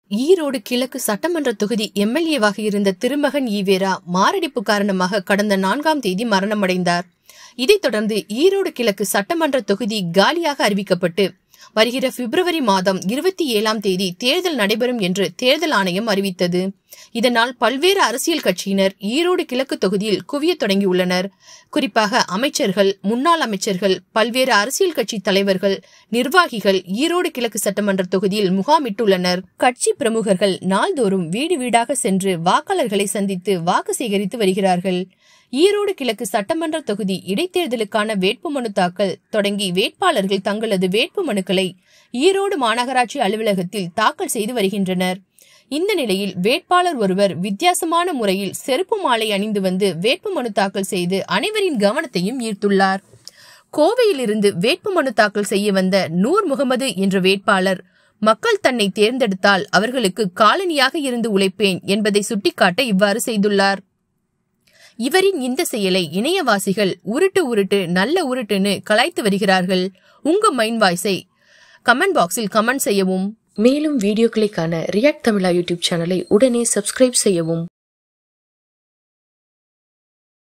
ஈரோடு கிழக்கு சட்டமன்ற தொகுதி எம்எல்ஏவாக இருந்த திருமகன் ஈவேரா மாரடைப்பு காரணமாக கடந்த நான்காம் தேதி மரணமடைந்தார் இதைத் தொடர்ந்து ஈரோடு கிழக்கு சட்டமன்ற தொகுதி காலியாக அறிவிக்கப்பட்டு வருகிற பிப்ரவரி மாதம் இருபத்தி ஏழாம் தேதி தேர்தல் நடைபெறும் என்று தேர்தல் ஆணையம் அறிவித்தது இதனால் பல்வேறு அரசியல் கட்சியினர் ஈரோடு கிழக்கு தொகுதியில் குவியத் தொடங்கியுள்ளனர் குறிப்பாக அமைச்சர்கள் முன்னாள் அமைச்சர்கள் பல்வேறு அரசியல் கட்சி தலைவர்கள் நிர்வாகிகள் ஈரோடு கிழக்கு சட்டமன்ற தொகுதியில் முகாமிட்டுள்ளனர் கட்சி பிரமுகர்கள் நாள்தோறும் வீடு வீடாக சென்று வாக்காளர்களை சந்தித்து வாக்கு சேகரித்து வருகிறார்கள் ஈரோடு கிழக்கு சட்டமன்ற தொகுதி இடைத்தேர்தலுக்கான வேட்புமனு தாக்கல் தொடங்கி வேட்பாளர்கள் தங்களது வேட்பு மனுக்களை ஈரோடு மாநகராட்சி அலுவலகத்தில் தாக்கல் செய்து வருகின்றனர் இந்த நிலையில் வேட்பாளர் ஒருவர் வித்தியாசமான முறையில் செருப்பு மாலை அணிந்து வந்து வேட்புமனு தாக்கல் செய்து அனைவரின் கவனத்தையும் ஈர்த்துள்ளார் கோவையிலிருந்து வேட்புமனு தாக்கல் செய்ய வந்த நூர் முகமது என்ற வேட்பாளர் மக்கள் தன்னை தேர்ந்தெடுத்தால் அவர்களுக்கு காலனியாக இருந்து உழைப்பேன் என்பதை சுட்டிக்காட்ட இவ்வாறு செய்துள்ளார் இவரின் இந்த செயலை இணையவாசிகள் உருட்டு உருட்டு நல்ல உருட்டுன்னு கலாய்த்து வருகிறார்கள் உங்க மைண்ட் வாய்ஸை கமெண்ட் பாக்ஸில் கமெண்ட் செய்யவும் மேலும் வீடியோக்களை காண ரியாக்ட் தமிழா யூடியூப் சேனலை உடனே சப்ஸ்கிரைப் செய்யவும்